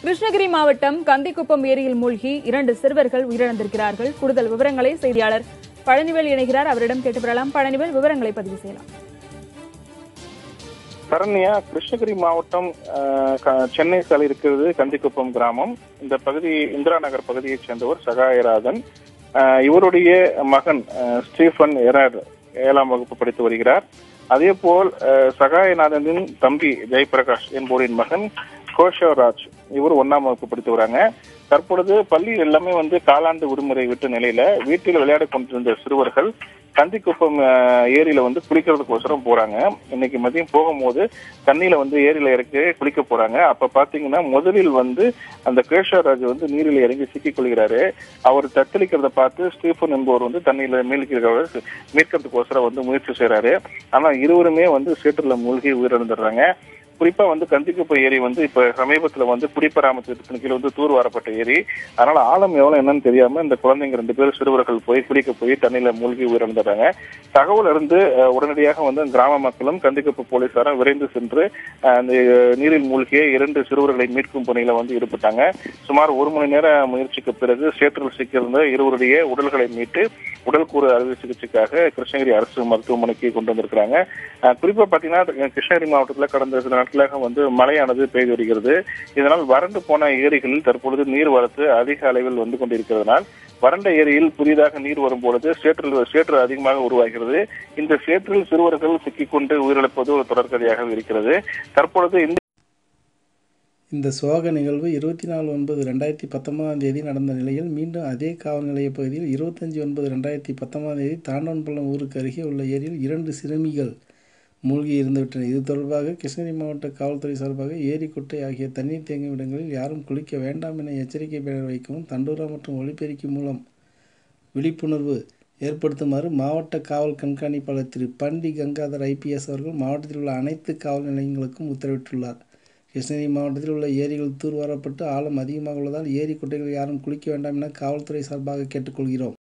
கிருஷ்ணகிரி மாவட்டம் கந்திக்குப்பம் ஏரியில் மூழ்கி இரண்டு சிறுவர்கள் உயிரிழந்திருக்கிறார்கள் கூடுதல் விவரங்களை செய்தியாளர் பழனிவேல் இணைகிறார் அவரிடம் கேட்டு பெறலாம் பழனிவேல் விவரங்களை பதிவு செய்யலாம் சரண்யா கிருஷ்ணகிரி மாவட்டம் அஹ், க- சென்னை சாலை இருக்கிறது கந்திக்குப்பம் கிராமம் இந்த பகுதி இந்திரா நகர் பகுதியைச் சேர்ந்தவர் சகாயராஜன் அஹ், இவருடைய மகன் அஹ், ஸ்டீஃபன் எரார் ஏழாம் வகுப்பு படித்து வருகிறார் அதே போல் அஹ், சகாயநாதனின் தம்பி ஜெயபிரகாஷ் என்பவரின் மகன் கோஷவராஜ் இவர் ஒன்னாம் வகுப்பு படித்து வராங்க தற்பொழுது பள்ளியில் எல்லாமே வந்து காலாண்டு விடுமுறை விட்ட நிலையில வீட்டில் விளையாடி கொண்டிருந்த சிறுவர்கள் கந்திக்குப்பம் அஹ், ஏரியில வந்து குளிக்கிறதுக்கோசரம் போறாங்க இன்னைக்கு மதியம் போகும்போது தண்ணியில வந்து ஏரியில இறக்கி குளிக்க போறாங்க அப்ப பாத்தீங்கன்னா முதலில் வந்து அந்த கேஷவராஜ் வந்து நீரில் இறங்கி சிக்கிக் கொள்கிறாரு அவர் தத்தளிக்கிறத பார்த்து ஸ்டீஃபன் என்பவர் வந்து தண்ணியில மீள்கிறவர் மீட்கிறதுக்கோசரம் வந்து முயற்சி செய்றாரு ஆனா இருவருமே வந்து சேற்றுல மூழ்கி உயிரிழந்துடுறாங்க குறிப்பா வந்து கந்திக்குப்பை ஏரி வந்து இப்ப சமீபத்துல வந்து குடிப்பராமத்து திட்டத்தின் கீழ் வந்து தூர் வாரப்பட்ட ஏரி அதனால ஆழம் எவ்வளவு என்னன்னு தெரியாம இந்த குழந்தைங்க ரெண்டு பேரும் சிறுவர்கள் போய் குளிக்க போய் தண்ணியில மூழ்கி உயிரிழந்துடுறாங்க தகவல் இருந்து அஹ், உடனடியாக வந்து கிராம மக்களும் கந்திக்குப்பு போலீசாரும் விரைந்து சென்று அஹ், அந்த அஹ், நீரில் மூழ்கிய இரண்டு சிறுவர்களை மீட்கும் பணியில வந்து ஈடுபட்டாங்க சுமார் ஒரு மணி நேர முயற்சிக்கு பிறகு சேற்றில் சிக்கியிருந்த இருவருடைய உடல்களை மீட்டு உடல் கூறு அறுவை சிகிச்சைக்காக கிருஷ்ணகிரி அரசு மருத்துவமனைக்கு கொண்டு வந்திருக்கிறாங்க அஹ், குறிப்பா பாத்தீங்கன்னா கிருஷ்ணகிரி மாவட்டத்தில் கடந்த சில நாட்களாக வந்து மழையானது பெய்து வருகிறது இதனால் வறண்டு போன ஏரிகளில் தற்பொழுது நீர் வரத்து அதிக அளவில் வந்து கொண்டிருக்கிறதுனால் வறண்ட ஏரியில் புதிதாக நீர் வரும்பொழுது சேற்றில் சேற்று அதிகமாக உருவாகிறது இந்த சேற்றில் சிறுவர்கள் சிக்கிக்கொண்டு உயிரிழப்பது ஒரு தொடர்கதையாக இருக்கிறது தற்பொழுது இந்த இந்த சோக நிகழ்வு இருபத்தி நாலு ஒன்பது ரெண்டாயிரத்தி பத்தொன்பதாம் தேதி நடந்த நிலையில் மீண்டும் அதே காவல் நிலைய பகுதியில் இருபத்தஞ்சி ஒன்பது ரெண்டாயிரத்தி பத்தொன்பதாம் தேதி தாண்டவன்பள்ளம் ஊருக்கு அருகே உள்ள ஏரியில் இரண்டு சிறுமிகள் மூழ்கி இருந்துவிட்டனர் இது தொடர்பாக கிருஷ்ணகிரி மாவட்ட காவல்துறை சார்பாக ஏரி குட்டை ஆகிய தண்ணீர் தேங்கும் இடங்களில் யாரும் குளிக்க வேண்டாம் என எச்சரிக்கை பெயர் வைக்கவும் தண்டோரா மற்றும் ஒலிபெருக்கி மூலம் விழிப்புணர்வு ஏற்படுத்துமாறு மாவட்ட காவல் கண்காணிப்பாளர் திரு பண்டி கங்காதர் ஐபிஎஸ் அவர்கள் மாவட்டத்தில் உள்ள அனைத்து காவல் நிலையங்களுக்கும் உத்தரவிட்டுள்ளார் கிருஷ்ணகிரி மாவட்டத்தில் உள்ள ஏரிகள் தூர்வாரப்பட்டு ஆழம் அதிகமாக உள்ளதால் ஏரி குட்டைகளில் யாரும் குளிக்க வேண்டாம் என காவல்துறை சார்பாக கேட்டுக்கொள்கிறோம்